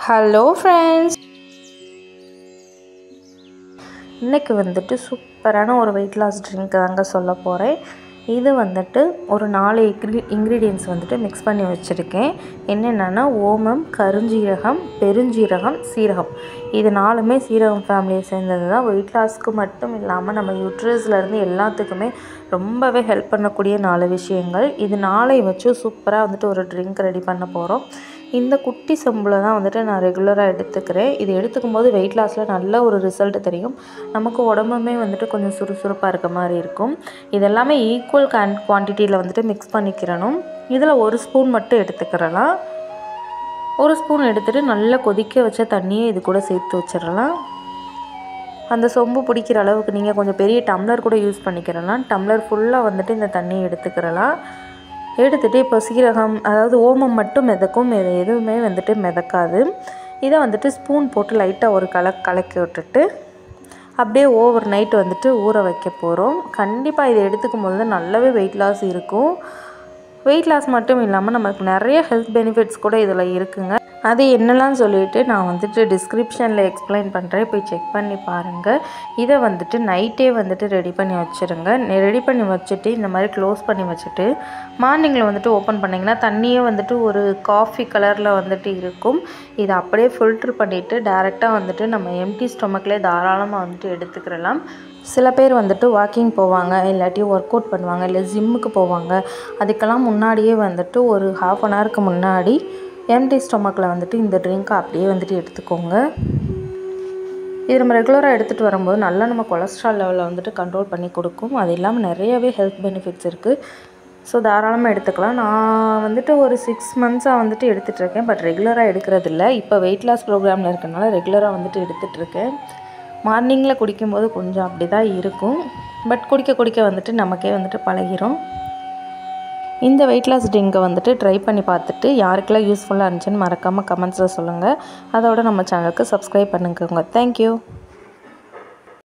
hello friends இன்றைக்கி வந்துட்டு சூப்பரான ஒரு வெயிட் லாஸ் ட்ரிங்க் தாங்க சொல்ல போகிறேன் இது வந்துட்டு ஒரு நாலு இன்க்ரி இன்க்ரீடியன்ஸ் வந்துட்டு மிக்ஸ் பண்ணி வச்சுருக்கேன் என்னென்னா ஓமம் கருஞ்சீரகம் பெருஞ்சீரகம் சீரகம் இது நாலுமே சீரகம் ஃபேமிலியை சேர்ந்தது தான் வெயிட் லாஸ்க்கு மட்டும் இல்லாமல் நம்ம யூட்ரஸ்லேருந்து எல்லாத்துக்குமே ரொம்பவே ஹெல்ப் பண்ணக்கூடிய நாலு விஷயங்கள் இது நாளை வச்சு சூப்பராக வந்துட்டு ஒரு ட்ரிங்க் ரெடி பண்ண போகிறோம் இந்த குட்டி செம்பில் தான் வந்துட்டு நான் ரெகுலராக எடுத்துக்கிறேன் இது எடுத்துக்கும் போது வெயிட் லாஸில் நல்ல ஒரு ரிசல்ட் தெரியும் நமக்கு உடம்புமே வந்துட்டு கொஞ்சம் சுறுசுறுப்பாக இருக்க மாதிரி இருக்கும் இதெல்லாமே ஈக்குவல் குவான் குவான்டிட்டியில் வந்துட்டு மிக்ஸ் பண்ணிக்கிறணும் இதில் ஒரு ஸ்பூன் மட்டும் எடுத்துக்கிறலாம் ஒரு ஸ்பூன் எடுத்துகிட்டு நல்லா கொதிக்க வச்ச தண்ணியை இது கூட சேர்த்து வச்சிடலாம் அந்த சொம்பு பிடிக்கிற அளவுக்கு நீங்கள் கொஞ்சம் பெரிய டம்ளர் கூட யூஸ் பண்ணிக்கிறலாம் டம்ளர் ஃபுல்லாக வந்துட்டு இந்த தண்ணியை எடுத்துக்கிறலாம் எடுத்துகிட்டு இப்போ சீரகம் அதாவது ஓமம் மட்டும் மிதக்கும் இது எதுவுமே வந்துட்டு மிதக்காது இதை வந்துட்டு ஸ்பூன் போட்டு லைட்டாக ஒரு கல கலக்கி விட்டுட்டு அப்படியே ஓவர் நைட் வந்துட்டு ஊற வைக்க போகிறோம் கண்டிப்பாக இதை எடுத்துக்கும் போது நல்லாவே வெயிட் லாஸ் இருக்கும் வெயிட் லாஸ் மட்டும் இல்லாமல் நமக்கு நிறைய ஹெல்த் பெனிஃபிட்ஸ் கூட இதில் இருக்குங்க அது என்னெல்லாம் சொல்லிவிட்டு நான் வந்துட்டு டிஸ்கிரிப்ஷனில் எக்ஸ்பிளைன் பண்ணுறேன் போய் செக் பண்ணி பாருங்கள் இதை வந்துட்டு நைட்டே வந்துட்டு ரெடி பண்ணி வச்சுருங்க ரெடி பண்ணி வச்சுட்டு இந்த மாதிரி க்ளோஸ் பண்ணி வச்சுட்டு மார்னிங்கில் வந்துட்டு ஓப்பன் பண்ணிங்கன்னா தண்ணியே வந்துட்டு ஒரு காஃபி கலரில் வந்துட்டு இருக்கும் இதை அப்படியே ஃபில்ட்ரு பண்ணிவிட்டு டேரெக்டாக வந்துட்டு நம்ம எம்டி ஸ்டொமக்லேயே தாராளமாக வந்துட்டு எடுத்துக்கிறலாம் சில பேர் வந்துட்டு வாக்கிங் போவாங்க இல்லாட்டி ஒர்க் அவுட் பண்ணுவாங்க இல்லை ஜிம்முக்கு போவாங்க அதுக்கெல்லாம் முன்னாடியே வந்துட்டு ஒரு ஹாஃப் அன் ஹவருக்கு முன்னாடி எம்டி ஸ்டொமக்கில் வந்துட்டு இந்த ட்ரிங்க்கை அப்படியே வந்துட்டு எடுத்துக்கோங்க இது நம்ம ரெகுலராக எடுத்துகிட்டு வரும்போது நல்லா நம்ம கொலஸ்ட்ரால் லெவலில் வந்துட்டு கண்ட்ரோல் பண்ணி கொடுக்கும் அது இல்லாமல் நிறையவே ஹெல்த் பெனிஃபிட்ஸ் இருக்குது ஸோ தாராளமாக எடுத்துக்கலாம் நான் வந்துட்டு ஒரு சிக்ஸ் மந்த்ஸாக வந்துட்டு எடுத்துகிட்ருக்கேன் பட் ரெகுலராக எடுக்கிறது இல்லை இப்போ வெயிட் லாஸ் ப்ரோக்ராமில் இருக்கனால ரெகுலராக வந்துட்டு எடுத்துகிட்ருக்கேன் மார்னிங்கில் குடிக்கும்போது கொஞ்சம் அப்படி தான் இருக்கும் பட் குடிக்க குடிக்க வந்துட்டு நமக்கே வந்துட்டு பழகிரும் இந்த வெயிட் லாஸ் ட்ரிங்கை வந்துட்டு ட்ரை பண்ணி பார்த்துட்டு யாருக்கெல்லாம் யூஸ்ஃபுல்லாக இருந்துச்சுன்னு மறக்காமல் கமெண்ட்ஸில் சொல்லுங்கள் அதோட நம்ம சேனலுக்கு சப்ஸ்கிரைப் பண்ணுங்க தேங்க்யூ